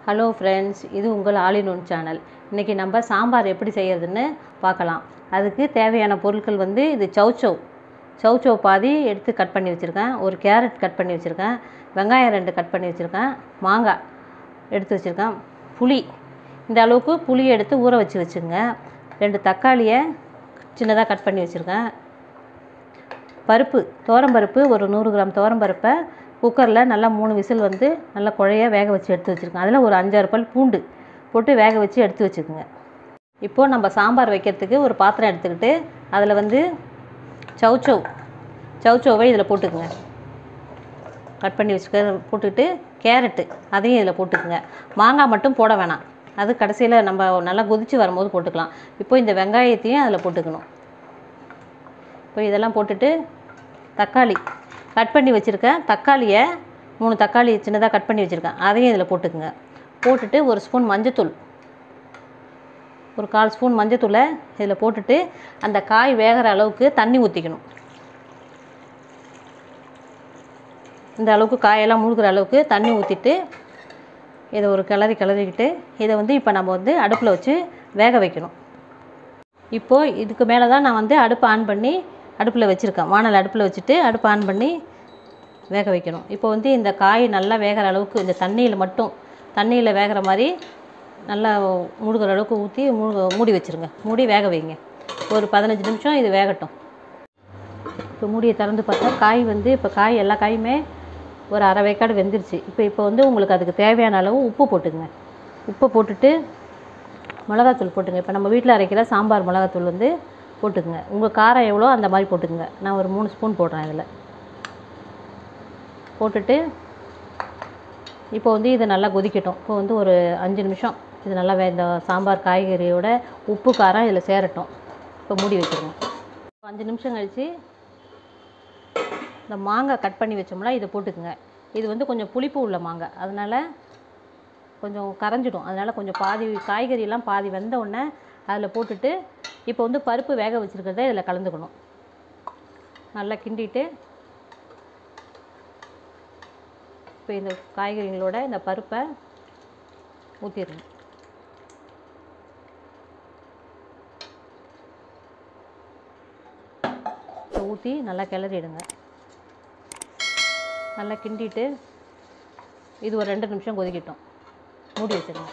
hello friends இது உங்கள் ஆலின் one channel இன்றைக்கி நம்ம சாம்பார் எப்படி செய்யறதுன்னு பார்க்கலாம் அதுக்கு தேவையான பொருட்கள் வந்து இது சௌச்சௌ சௌச்சௌ பாதி எடுத்து கட் பண்ணி வச்சுருக்கேன் ஒரு கேரட் கட் பண்ணி வச்சுருக்கேன் வெங்காயம் ரெண்டு கட் பண்ணி வச்சுருக்கேன் மாங்காய் எடுத்து வச்சுருக்கேன் புளி இந்த அளவுக்கு புளி எடுத்து ஊற வச்சு வச்சுங்க ரெண்டு தக்காளியை சின்னதாக கட் பண்ணி வச்சுருக்கேன் பருப்பு பருப்பு ஒரு நூறு கிராம் பருப்பை குக்கரில் நல்லா மூணு விசில் வந்து நல்லா குழைய வேக வச்சு எடுத்து வச்சுருக்கேன் அதில் ஒரு அஞ்சாறு பல் பூண்டு போட்டு வேக வச்சு எடுத்து வச்சுக்கோங்க இப்போது நம்ம சாம்பார் வைக்கிறதுக்கு ஒரு பாத்திரம் எடுத்துக்கிட்டு அதில் வந்து சௌச்சௌ சௌச்சௌவை இதில் போட்டுக்குங்க கட் பண்ணி வச்சுக்க போட்டுக்கிட்டு கேரட்டு அதையும் இதில் போட்டுக்குங்க மாங்காய் மட்டும் போட வேணாம் அது கடைசியில் நம்ம நல்லா கொதித்து வரும்போது போட்டுக்கலாம் இப்போ இந்த வெங்காயத்தையும் அதில் போட்டுக்கணும் இப்போ இதெல்லாம் போட்டுட்டு தக்காளி கட் பண்ணி வச்சுருக்கேன் தக்காளியை மூணு தக்காளி சின்னதாக கட் பண்ணி வச்சுருக்கேன் அதையும் இதில் போட்டுக்குங்க போட்டுட்டு ஒரு ஸ்பூன் மஞ்சத்தூள் ஒரு கால் ஸ்பூன் மஞ்சத்தூளை இதில் போட்டுட்டு அந்த காய் வேகிற அளவுக்கு தண்ணி ஊற்றிக்கணும் இந்த அளவுக்கு காயெல்லாம் முழுகிற அளவுக்கு தண்ணி ஊற்றிட்டு இதை ஒரு கிளறி கிளறிக்கிட்டு இதை வந்து இப்போ நம்ம வந்து அடுப்பில் வச்சு வேக வைக்கணும் இப்போது இதுக்கு மேலே தான் நான் வந்து அடுப்பு ஆன் பண்ணி அடுப்பில் வச்சுருக்கேன் வானல் அடுப்பில் வச்சுட்டு அடுப்பு ஆன் பண்ணி வேக வைக்கணும் இப்போ வந்து இந்த காய் நல்லா வேகிற அளவுக்கு இந்த தண்ணியில் மட்டும் தண்ணியில் வேகிற மாதிரி நல்லா முழுகிற அளவுக்கு ஊற்றி மூழ்க மூடி வச்சுருங்க மூடி வேக வைங்க ஒரு பதினஞ்சு நிமிஷம் இது வேகட்டும் இப்போ மூடியை திறந்து பார்த்தா காய் வந்து இப்போ காய் எல்லா காயுமே ஒரு அரை வேக்காடு வெந்துருச்சு இப்போ இப்போ வந்து உங்களுக்கு அதுக்கு தேவையான அளவு உப்பு போட்டுங்க உப்பு போட்டுட்டு மிளகாத்தூள் போட்டுங்க இப்போ நம்ம வீட்டில் அரைக்கிற சாம்பார் மிளகாத்தூள் வந்து போட்டுக்குங்க உங்கள் காரம் எவ்வளோ அந்த மாதிரி போட்டுக்குங்க நான் ஒரு மூணு ஸ்பூன் போடுறேன் இதில் போட்டுட்டு இப்போ வந்து இதை நல்லா கொதிக்கட்டும் இப்போ வந்து ஒரு அஞ்சு நிமிஷம் இது நல்லா வே இந்த சாம்பார் காய்கறியோட உப்பு காரம் இதில் சேரட்டும் இப்போ மூடி வச்சுருங்க அஞ்சு நிமிஷம் கழித்து இந்த மாங்காய் கட் பண்ணி வச்சோம்னா இதை போட்டுக்குங்க இது வந்து கொஞ்சம் புளிப்பு உள்ள மாங்காய் அதனால் கொஞ்சம் கரைஞ்சிடும் அதனால் கொஞ்சம் பாதி காய்கறியெல்லாம் பாதி வெந்த உடனே அதில் போட்டுட்டு இப்போ வந்து பருப்பு வேக வச்சுருக்கிறத இதில் கலந்துக்கணும் நல்லா கிண்டிட்டு இப்போ இந்த காய்கறிகளோட இந்த பருப்பை ஊற்றிடணும் இப்போ ஊற்றி நல்லா கிளறிடுங்க நல்லா கிண்டிட்டு இது ஒரு ரெண்டு நிமிஷம் கொதிக்கட்டும் மூடி வச்சிருங்க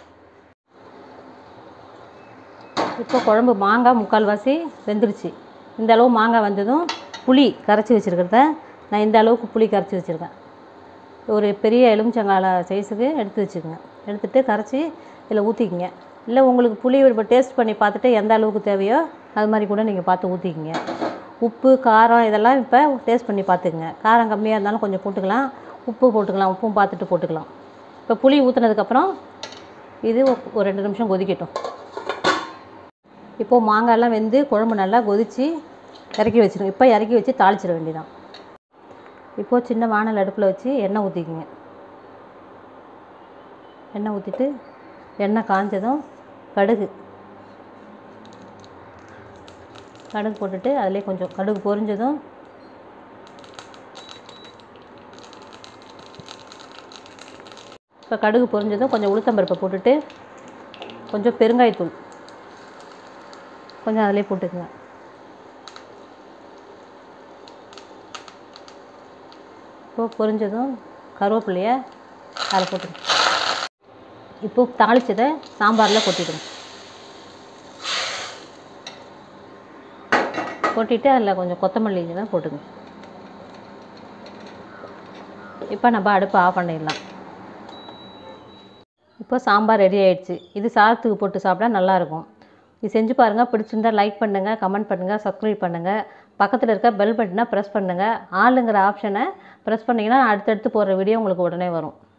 இப்போ குழம்பு மாங்காய் முக்கால்வாசி வெந்துருச்சு இந்த அளவு மாங்காய் வந்ததும் புளி கரைச்சி வச்சுருக்கிறத நான் இந்த அளவுக்கு புளி கரைச்சி வச்சுருக்கேன் ஒரு பெரிய எலுமிச்சங்கால சைஸுக்கு எடுத்து வச்சுக்கோங்க எடுத்துகிட்டு கரைச்சி இதில் ஊற்றிக்கிங்க இல்லை உங்களுக்கு புளி இப்போ டேஸ்ட் பண்ணி பார்த்துட்டு எந்த அளவுக்கு தேவையோ அது மாதிரி கூட நீங்கள் பார்த்து ஊற்றிக்கிங்க உப்பு காரம் இதெல்லாம் இப்போ டேஸ்ட் பண்ணி பார்த்துக்குங்க காரம் கம்மியாக இருந்தாலும் கொஞ்சம் போட்டுக்கலாம் உப்பு போட்டுக்கலாம் உப்பும் பார்த்துட்டு போட்டுக்கலாம் இப்போ புளி ஊற்றுனதுக்கப்புறம் இது ஒரு ரெண்டு நிமிஷம் கொதிக்கட்டும் இப்போது மாங்காயெல்லாம் வெந்து குழம்பு நல்லா கொதித்து இறக்கி வச்சிருங்க இப்போ இறக்கி வச்சு தாளிச்சிட வேண்டியதான் இப்போது சின்ன வானல் அடுப்பில் வச்சு எண்ணெய் ஊற்றிக்கிங்க எண்ணெய் ஊற்றிட்டு எண்ணெய் காஞ்சதும் கடுகு கடுகு போட்டுட்டு அதிலே கொஞ்சம் கடுகு பொரிஞ்சதும் இப்போ கடுகு பொரிஞ்சதும் கொஞ்சம் உளுத்தம்பருப்பை போட்டுட்டு கொஞ்சம் பெருங்காயத்தூள் கொஞ்சம் அதிலே போட்டுக்குங்க இப்போது பொரிஞ்சதும் கருவேப்பிலையை அதில் போட்டுங்க இப்போது தாளித்ததை சாம்பாரில் கொட்டிடுங்க கொட்டிட்டு அதில் கொஞ்சம் கொத்தமல்லி தான் போட்டுங்க இப்போ நம்ம அடுப்பை ஆஃப் பண்ணிடலாம் இப்போ சாம்பார் ரெடி ஆயிடுச்சு இது சாதத்துக்கு போட்டு சாப்பிட்டா நல்லாயிருக்கும் இது செஞ்சு பாருங்கள் பிடிச்சிருந்தா லைக் பண்ணுங்கள் கமெண்ட் பண்ணுங்கள் சப்ஸ்கிரைப் பண்ணுங்கள் பக்கத்தில் இருக்க பெல் பட்டனை ப்ரெஸ் பண்ணுங்கள் ஆளுங்கிற ஆப்ஷனை ப்ரெஸ் பண்ணிங்கன்னா அடுத்தடுத்து போடுற வீடியோ உங்களுக்கு உடனே வரும்